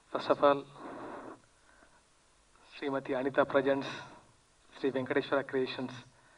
first of all Shrimati Anitha presents Shri Venkateswara Creations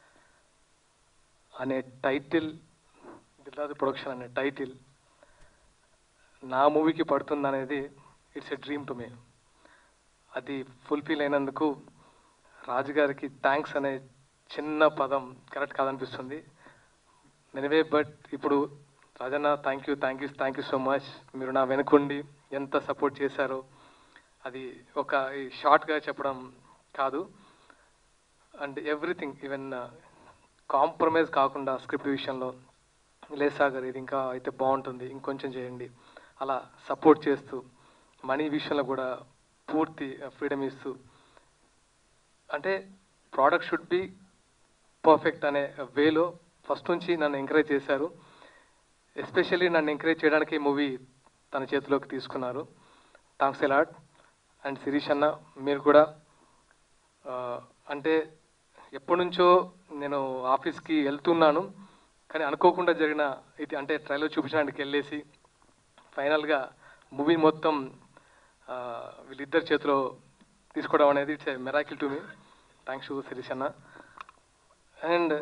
అనే title Dil Raju production అనే title నా మూవీకి పడుతుంది అనేది it's a dream to me అది ఫుల్ఫిల్ అయినందుకు రాజుగారికి థ్యాంక్స్ అనే చిన్న పదం కరెక్ట్ కాదనిపిస్తుంది ఎనివే బట్ ఇప్పుడు Rajanna thank you thank you thank you so much మీరు నా వెనుకుండి ఎంత సపోర్ట్ చేశారో అది ఒక ఈ షార్ట్గా చెప్పడం కాదు అండ్ ఎవ్రీథింగ్ ఈవెన్ కాంప్రమైజ్ కాకుండా స్క్రిప్ట్ విషయంలో లేదు సాగర్ ఇది ఇంకా అయితే బాగుంటుంది ఇంకొంచెం చేయండి అలా సపోర్ట్ చేస్తూ మనీ విషయంలో కూడా పూర్తి ఫ్రీడమ్ ఇస్తూ అంటే ప్రోడక్ట్ షుడ్ బి పర్ఫెక్ట్ అనే వేలో ఫస్ట్ నుంచి నన్ను ఎంకరేజ్ చేశారు ఎస్పెషల్లీ నన్ను ఎంకరేజ్ చేయడానికి మూవీ తన చేతిలోకి తీసుకున్నారు థాంక్స్ ఎలాట్ అండ్ శిరీష్ అన్న మీరు కూడా ఆ, అంటే ఎప్పటి నుంచో నేను ఆఫీస్కి వెళ్తున్నాను కానీ అనుకోకుండా జరిగిన ఇది అంటే ట్రైలర్ చూపించడానికి వెళ్ళేసి ఫైనల్గా మూవీ మొత్తం ఆ, వీళ్ళిద్దరి చేతిలో తీసుకోవడం అనేది it's a miracle to me thanks to Shirish అన్న అండ్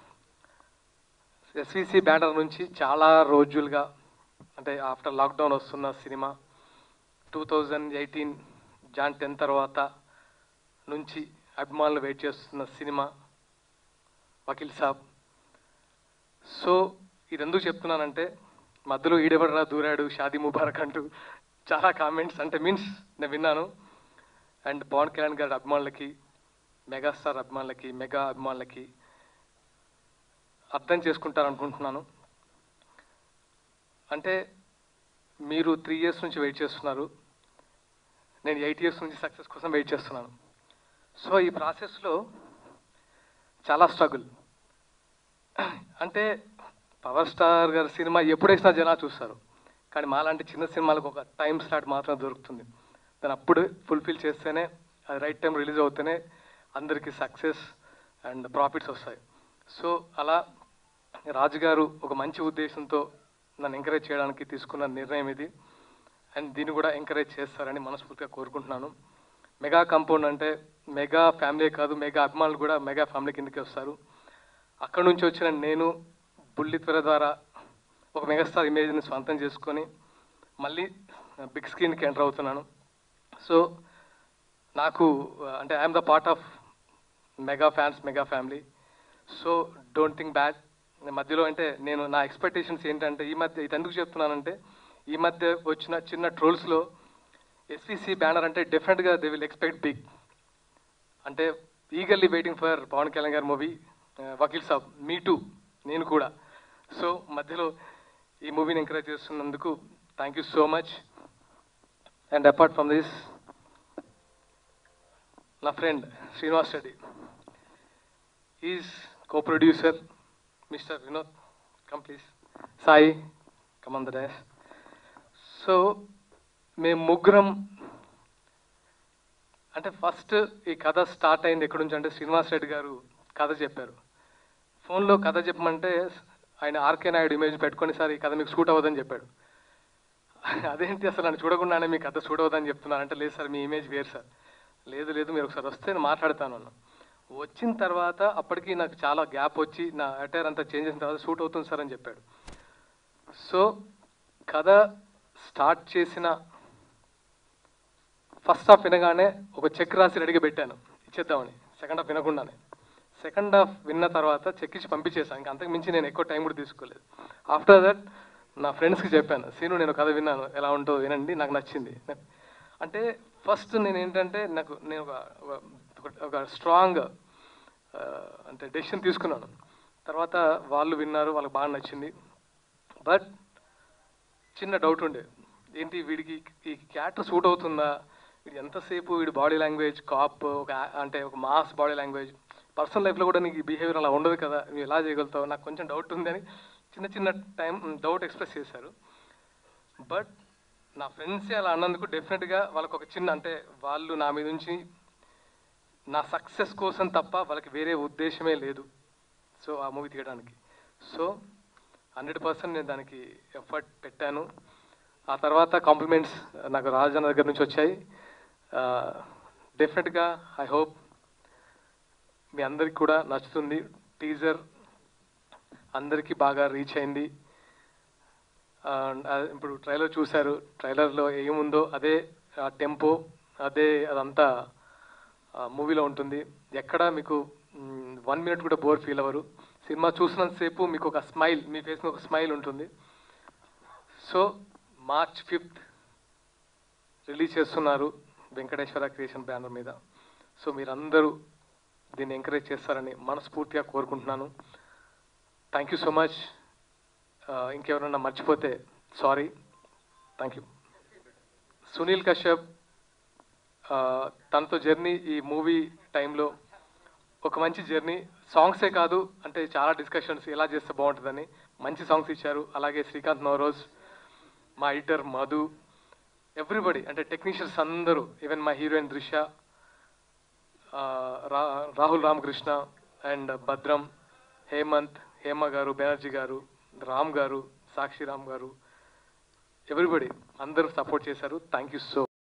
ఎస్విసి బ్యానర్ నుంచి చాలా రోజులుగా అంటే ఆఫ్టర్ లాక్డౌన్ వస్తున్న cinema two thousand eighteen Jan ten తర్వాత నుంచి అభిమానులు వెయిట్ చేస్తున్న సినిమా వకీల్ సాబ్ సో ఇది ఎందుకు చెప్తున్నానంటే మధ్యలో ఈడెవడరా దూరాడు షాదీ ముబారక్ అంటూ చాలా కామెంట్స్ అంటే మీన్స్ నేను విన్నాను అండ్ పవన్ కళ్యాణ్ గారి అభిమానులకి మెగాస్టార్ అభిమానులకి మెగా అభిమానులకి అర్థం చేసుకుంటారనుకుంటున్నాను అంటే మీరు త్రీ ఇయర్స్ నుంచి వెయిట్ చేస్తున్నారు నేను ఎయిట్ ఇయర్స్ నుంచి సక్సెస్ కోసం వెయిట్ చేస్తున్నాను సో ఈ ప్రాసెస్లో చాలా స్ట్రగుల్ అంటే పవర్ స్టార్ గారి సినిమా ఎప్పుడేసినా జనాలు చూస్తారు కానీ మాలాంటి చిన్న సినిమాలకు ఒక టైం స్లాట్ మాత్రం దొరుకుతుంది దాన్ని అప్పుడు ఫుల్ఫిల్ చేస్తేనే అది రైట్ టైం రిలీజ్ అవుతేనే అందరికీ సక్సెస్ అండ్ ప్రాఫిట్స్ వస్తాయి సో అలా రాజుగారు ఒక మంచి ఉద్దేశంతో నన్ను ఎంకరేజ్ చేయడానికి తీసుకున్న నిర్ణయం ఇది అండ్ దీన్ని కూడా ఎంకరేజ్ చేస్తారని మనస్ఫూర్తిగా కోరుకుంటున్నాను మెగా కాంపౌండ్ అంటే మెగా ఫ్యామిలీ కాదు మెగా అభిమానులు కూడా మెగా ఫ్యామిలీ కిందకి వస్తారు అక్కడ నుంచి వచ్చిన నేను బుల్లిత్వర ద్వారా ఒక మెగాస్టార్ ఇమేజ్ని స్వంతం చేసుకొని మళ్ళీ బిగ్ స్క్రీన్కి ఎంటర్ అవుతున్నాను సో నాకు అంటే I'm the part of mega fans mega family so don't think bad మధ్యలో అంటే నేను నా ఎక్స్పెక్టేషన్స్ ఏంటంటే ఈ మధ్య ఇది ఎందుకు చెప్తున్నానంటే ఈ మధ్య వచ్చిన చిన్న ట్రోల్స్లో ఎస్విసి బ్యానర్ అంటే డెఫినెట్గా దే విల్ ఎక్స్పెక్ట్ బిగ్ అంటే eagerly waiting for Pawan Kalyan గారి movie Vakeel Saab me too నేను కూడా సో మధ్యలో ఈ మూవీని ఎంకరేజ్ చేస్తున్నందుకు thank you so much and apart from this నా friend Srinivas Reddy is co producer mister Vinod come please Sai come on the so మేము ముగ్గురం అంటే ఫస్ట్ ఈ కథ స్టార్ట్ అయింది ఎక్కడి నుంచి అంటే శ్రీనివాస్ రెడ్డి గారు కథ చెప్పారు ఫోన్లో కథ చెప్పమంటే ఆయన ఆర్కే నాయుడు ఇమేజ్ పెట్టుకొని సార్ ఈ కథ మీకు సూట్ అవ్వదని చెప్పాడు అదేంటి అసలు నన్ను చూడకుండానే మీ కథ సూట్ అవ్వదని చెప్తున్నాను అంటే లేదు సార్ మీ ఇమేజ్ వేరు సార్ లేదు లేదు మీరు ఒకసారి వస్తే నేను మాట్లాడతాను అన్న వచ్చిన తర్వాత అప్పటికి నాకు చాలా గ్యాప్ వచ్చి నా అటైర్ అంతా చేంజ్ చేసిన తర్వాత సూట్ అవుతుంది సార్ అని చెప్పాడు సో కథ స్టార్ట్ చేసిన ఫస్ట్ హాఫ్ వినగానే ఒక చెక్ రాసి రెడీగా పెట్టాను ఇచ్చేద్దామని సెకండ్ హాఫ్ వినకుండానే సెకండ్ హాఫ్ విన్న తర్వాత చెక్ ఇచ్చి పంపించేసాను ఇంకా అంతకు మించి నేను ఎక్కువ టైం కూడా తీసుకోలేదు ఆఫ్టర్ దట్ నా ఫ్రెండ్స్కి చెప్పాను సీను నేను కథ విన్నాను ఎలా ఉంటో వినండి నాకు నచ్చింది అంటే ఫస్ట్ నేను ఏంటంటే నాకు నేను ఒక ఒక- ఒక స్ట్రాంగ్ అంటే డెసిషన్ తీసుకున్నాను తర్వాత వాళ్ళు విన్నారు వాళ్ళకి బాగా నచ్చింది బట్ చిన్న డౌట్ ఉండే ఏంటి వీడికి ఈ క్యారెక్టర్ సూట్ అవుతుందా వీడు ఎంతసేపు వీడి బాడీ లాంగ్వేజ్ కాప్ ఒక ఆ- అంటే ఒక మాస్ బాడీ లాంగ్వేజ్ పర్సనల్ లైఫ్లో కూడా నీకు బిహేవియర్ అలా ఉండదు కదా నువ్వు ఎలా చేయగలుగుతావు నాకు కొంచెం డౌట్ ఉంది అని చిన్న చిన్న టైం డౌట్ ఎక్స్ప్రెస్ చేశారు బట్ నా ఫ్రెండ్సే అలా అన్నందుకు డెఫినెట్గా వాళ్ళకి ఒక చిన్న అంటే వాళ్ళు నా మీద నుంచి నా సక్సెస్ కోసం తప్ప వాళ్ళకి వేరే ఉద్దేశమే లేదు సో ఆ మూవీ తీయడానికి సో హండ్రెడ్ పర్సెంట్ నేను దానికి ఎఫర్ట్ పెట్టాను ఆ తర్వాత కాంప్లిమెంట్స్ నాకు రాజన్న దగ్గర నుంచి వచ్చాయి డెఫినెట్గా ఐ హోప్ మీ అందరికి కూడా నచ్చుతుంది టీజర్ అందరికీ బాగా రీచ్ అయింది And, ఆ, ఇప్పుడు ట్రైలర్ చూశారు ట్రైలర్లో ఏముందో అదే టెంపో అదే అదంతా మూవీలో ఉంటుంది ఎక్కడ మీకు వన్ మినిట్ కూడా బోర్ ఫీల్ అవ్వరు సినిమా చూసినంతసేపు మీకు ఒక స్మైల్ మీ ఫేస్ మీద ఒక స్మైల్ ఉంటుంది సో మార్చ్ ఫిఫ్త్ రిలీజ్ చేస్తున్నారు వెంకటేశ్వర క్రియేషన్ బ్యానర్ మీద సో మీరందరూ దీన్ని ఎంకరేజ్ చేస్తారని మనస్ఫూర్తిగా కోరుకుంటున్నాను థ్యాంక్ యూ సో మచ్ ఇంకెవరన్నా మర్చిపోతే sorry thank you Sunil Kashyap ఆ, తనతో జర్నీ ఈ మూవీ టైంలో ఒక మంచి జర్నీ సాంగ్సే కాదు అంటే చాలా డిస్కషన్స్ ఎలా చేస్తే బాగుంటుందని మంచి సాంగ్స్ ఇచ్చారు అలాగే శ్రీకాంత్ నవరోజ్ మా ఎడిటర్ మధు ఎవ్రీబడి అంటే టెక్నీషియన్స్ అందరూ ఈవెన్ మా హీరోయిన్ దృశ్య ఆ, రా రాహుల్ రామకృష్ణ అండ్ భద్రం హేమంత్ హేమ గారు బెనర్జీ గారు రామ్ గారు సాక్షి రామ్ గారు ఎవ్రీబడి అందరూ సపోర్ట్ చేశారు థ్యాంక్ యూ సో